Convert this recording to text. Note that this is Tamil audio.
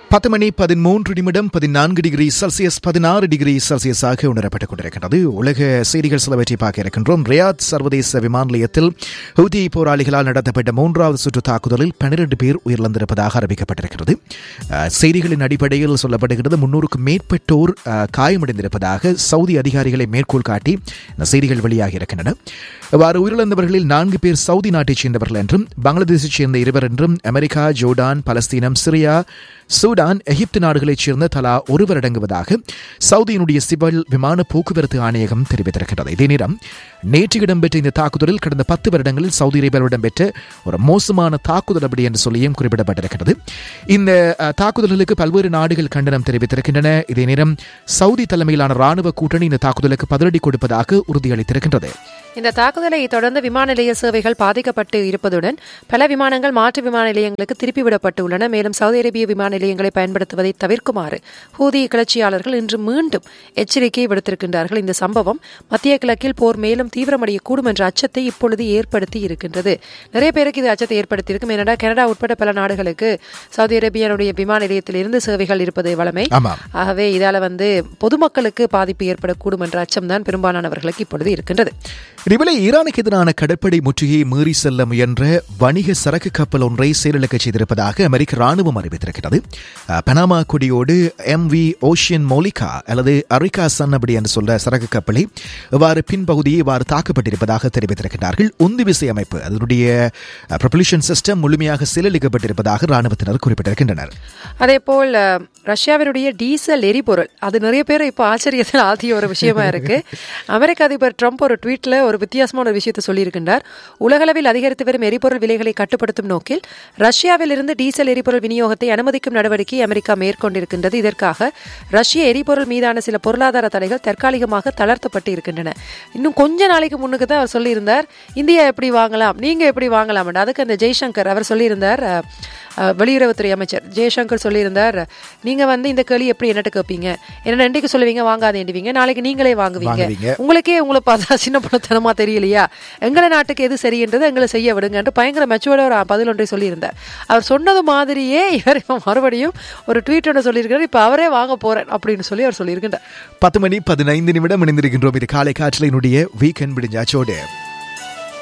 பத்து மணி பதிமூன்று நிமிடம் பதினான்கு டிகிரி செல்சியஸ் பதினாறு டிகிரி செல்சியஸாக உணரப்பட்டுக் கொண்டிருக்கின்றது உலக செய்திகள் சிலவற்றை பார்க்க இருக்கின்றோம் ரியாத் சர்வதேச விமான நிலையத்தில் ஹவுதி போராளிகளால் நடத்தப்பட்ட மூன்றாவது சுற்று தாக்குதலில் பன்னிரண்டு பேர் உயிரிழந்திருப்பதாக அறிவிக்கப்பட்டிருக்கிறது அஹ், செய்திகளின் அடிப்படையில் சொல்லப்படுகிறது முன்னூறுக்கும் மேற்பட்டோர் அஹ், காயமடைந்திருப்பதாக சவுதி அதிகாரிகளை மேற்கோள் காட்டி இந்த செய்திகள் வெளியாகி இருக்கின்றன இவ்வாறு உயிரிழந்தவர்களில் நான்கு பேர் சவுதி நாட்டைச் சேர்ந்தவர்கள் என்றும் பங்களாதேஷைச் சேர்ந்த இருவர் என்றும் அமெரிக்கா ஜோர்டான் பலஸ்தீனம் சிரியா சூடான் எகிப்து நாடுகளைச் சேர்ந்த தலா ஒருவர் அடங்குவதாக சவுதியினுடைய சிவில் விமான போக்குவரத்து ஆணையகம் தெரிவித்திருக்கிறது இதே நேரம் நேற்று இடம்பெற்ற இந்த தாக்குதலில் கடந்த பத்து வருடங்களில் சவுதி அரேபியாவில் இடம்பெற்ற ஒரு மோசமான தாக்குதல் அப்படி என்று சொல்லியும் குறிப்பிடப்பட்டிருக்கிறது இந்த அஹ், தாக்குதல்களுக்கு பல்வேறு நாடுகள் கண்டனம் தெரிவித்திருக்கின்றன இதே நேரம் சவுதி தலைமையிலான ராணுவ கூட்டணி இந்த தாக்குதலுக்கு பதிலடி கொடுப்பதாக உறுதியளித்திருக்கின்றது இந்த தாக்குதலை தொடர்ந்து விமான நிலைய சேவைகள் பாதிக்கப்பட்டு இருப்பதுடன் பல விமானங்கள் மாற்று விமான நிலையங்களுக்கு திருப்பிவிடப்பட்டு உள்ளன மேலும் சவுதி அரேபிய விமான நிலையங்களை பயன்படுத்துவதை தவிர்க்குமாறு ஹூதி கிளர்ச்சியாளர்கள் இன்று மீண்டும் எச்சரிக்கை விடுத்திருக்கின்றார்கள் இந்த சம்பவம் மத்திய கிழக்கில் போர் மேலும் தீவிரமடையக்கூடும் என்ற அச்சத்தை இப்பொழுது ஏற்படுத்தி இருக்கின்றது நிறைய பேருக்கு இது அச்சத்தை ஏற்படுத்தி இருக்கும் ஏனென்றா கனடா உட்பட பல நாடுகளுக்கு சவுதி அரேபியாவுடைய விமான நிலையத்தில் இருந்து சேவைகள் இருப்பது வளமை ஆமாம் ஆகவே இதால வந்து பொதுமக்களுக்கு பாதிப்பு ஏற்படக்கூடும் என்ற அச்சம்தான் பெரும்பாலானவர்களுக்கு இப்பொழுது இருக்கின்றது இதேவேளை ஈரானுக்கு எதிரான கடற்படை முற்றுகையை மீறி செல்ல முயன்ற வணிக சரக்கு கப்பல் ஒன்றை செயலிழக்க செய்திருப்பதாக அமெரிக்க ராணுவம் அறிவித்திருக்கிறது அஹ், பனாமா கொடியோடு எம் வி ஓஷியன் மோலிகா அல்லது அரிகா சன் அப்படி என்று சொல்ற சரக்கு கப்பலை இவ்வாறு பின்பகுதியை இவ்வாறு தாக்கப்பட்டிருப்பதாக தெரிவித்திருக்கிறார்கள் உந்து விசை அமைப்பு அதனுடைய ப்ரொபல்யூஷன் சிஸ்டம் முழுமையாக செயலிழக்கப்பட்டிருப்பதாக ராணுவத்தினர் குறிப்பிட்டிருக்கின்றனர் அதேபோல் அஹ், ரஷ்யாவினுடைய டீசல் எரிபொருள் அது நிறைய பேர் இப்போ ஆச்சரியத்தில் ஆதிய ஒரு விஷயமா இருக்கு அமெரிக்க அதிபர் ட்ரம்ப் ஒரு ட்வீட்ல ஒரு வித்தியாசமான ஒரு விஷயத்தை சொல்லியிருக்கின்றார் உலகளவில் அதிகரித்து வரும் எரிபொருள் விலைகளை கட்டுப்படுத்தும் நோக்கில் ரஷ்யாவில் இருந்து டீசல் எரிபொருள் விநியோகத்தை அனுமதிக்கும் நடவடிக்கை அமெரிக்கா மேற்கொண்டிருக்கின்றது இதற்காக ரஷ்ய எரிபொருள் மீதான சில பொருளாதார தடைகள் தற்காலிகமாக தளர்த்தப்பட்டு இருக்கின்றன இன்னும் கொஞ்ச நாளைக்கு முன்னுக்கு தான் அவர் சொல்லியிருந்தார் இந்தியா எப்படி வாங்கலாம் நீங்க எப்படி வாங்கலாம் அதுக்கு அந்த ஜெய்சங்கர் அவர் சொல்லியிருந்தார் அஹ், அஹ், வெளியுறவுத்துறை அமைச்சர் ஜெய்சங்கர் சொல்லியிருந்தார் நீங்க வந்து இந்த கேள்வி எப்படி என்னட்டு கேட்பீங்க என்ன இன்றைக்கு சொல்லுவீங்க வாங்காதேண்டுவீங்க நாளைக்கு நீங்களே வாங்குவீங்க வாங்குவீங்க. உங்களுக்கே உங்களை பார்த்தா சின்ன பிள்ளைத்தனமா தெரியலையா எங்களை நாட்டுக்கு எது சரியன்றது எங்களை செய்ய விடுங்கன்ட்டு பயங்கர மெச்சுவோட ஒரு பதில் ஒன்றை சொல்லியிருந்தார் அவர் சொன்னது மாதிரியே இவர் இப்ப மறுபடியும் ஒரு ட்வீட் ஒன்று சொல்லியிருக்கிறார் இப்ப அவரே வாங்க போறேன் அப்படின்னு சொல்லி அவர் சொல்லியிருக்கின்றார் பத்து மணி பதினைந்து நிமிடம் இணைந்திருக்கின்றோம் இது காலை காற்றலினுடைய வீக்கெண்ட் விடிஞ்சாச்சோடு